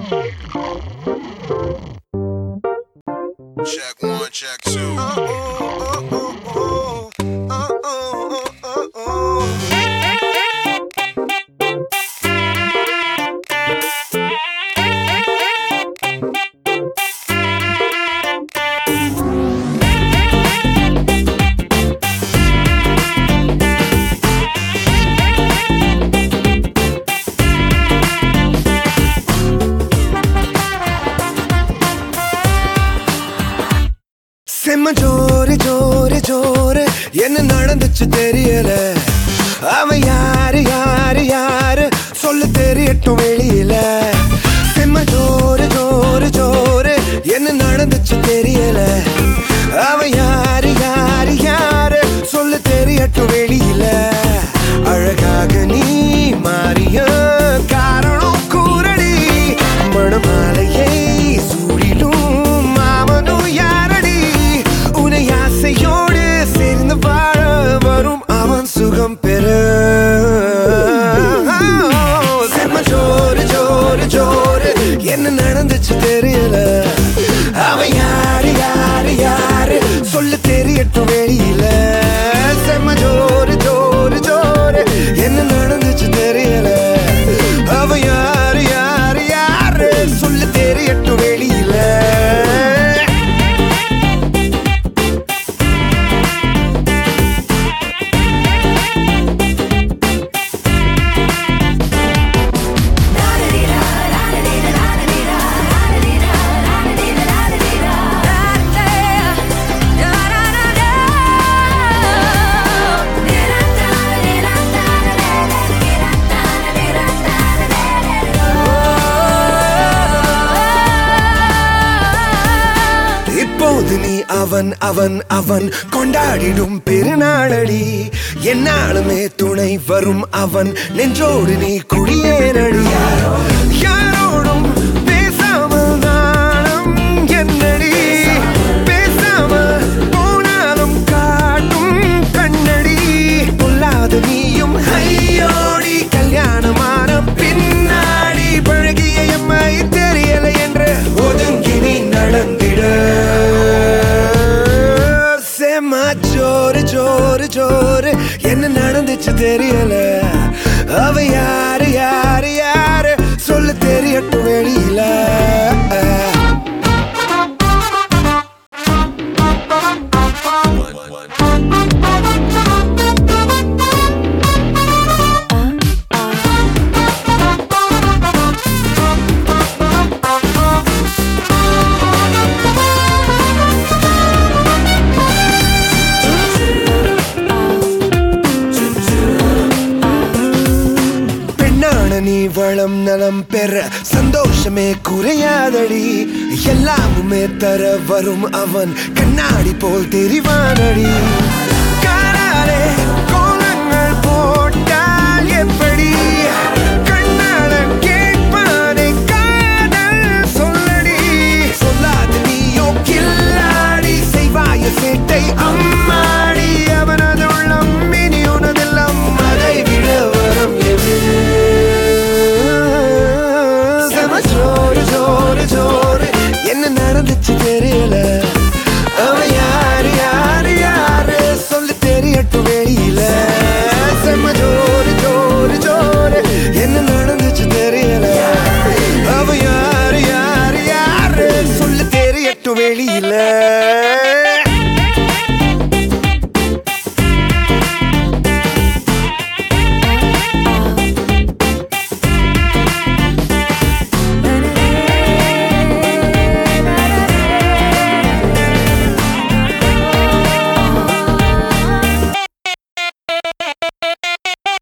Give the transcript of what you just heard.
Check one, check two. செம்ம ஜோரு ஜோரு ஜோரு என்ன நடந்துச்சு தெரியல அவன் யாரு யாரு யாரு சொல்ல தெரியட்டும் வெளியில செம்ம ஜோரு ஜோரு ஜோரு என்ன நடந்துச்சு தெரியல அவன் யாரு யாரு யாரு சொல்ல தெரியட்டும் வெளியில அழகாக நீ மாறிய காரணம் கூறடி மணமாலையை சூடிடும் மாமனும் யாரடி உன்னை ஆசையோடு சேர்ந்து வாழ வரும் அவன் சுகம் பெற செம்ம ஜோரு ஜோரு ஜோரு என்ன நடந்துச்சு தெரியல அவன் யாரு யாரு யாரு சொல்ல தெரியட்டும் வெளியில செம்ம ஜோரு ஜோரு ஜோரு என்ன நடந்துச்சு தெரியல அவன் யாரு யாரு யாரு சொல்ல தெரியட்டும் வெளியில இப்போது நீ அவன் அவன் அவன் கொண்டாடிடும் பெருநாளடி என்னாலுமே துணை வரும் அவன் நெஞ்சோடு நீ குடியேறடி யாரோடும் பேசாமல் நாணம் என்னடி பேசாமல் போனாலும் காட்டும் கண்ணடி பொல்லாத நீயும் ஐயோடி கல்யாணமான பின்னாடி பழகிய எம்மை தெரியல என்று ஒதுங்கி நீ நடந்திட செம்ம ஜோரு ஜோரு ஜோரு என்ன நடந்துச்சு தெரியல அவ யாரு யாரு யாரு சொல்ல தெரியட்டும் வெளியில பெண்ணான நீ வளம் நலம் பெற சந்தோஷமே குறையாதடி எல்லாமுமே தர வரும் அவன் கண்ணாடி போல் தெரிவானடி காலாலே கோலங்கள் போட்டால் எப்படி கண்ணால கேட்பானே காதல் சொல்லடி சொல்லாத நீயோ கில்லாடி செய்வாய சேட்டை அம்மாடி அவனது உள்ளம் இனி உனதெல்லாம் அதை விட வரம் எது செம ஜோரு ஜோரு ஜோரு என்ன நடந்துச்சு தெரியல அவன் யாரு யாரு யாரு சொல்லு தெரியட்டும் வெளியில செம்ம ஜோரு ஜோரு ஜோரு என்ன நடந்துச்சு தெரியல அவன் யாரு யாரு யாரு சொல்லு தெரியட்டும் வெளியில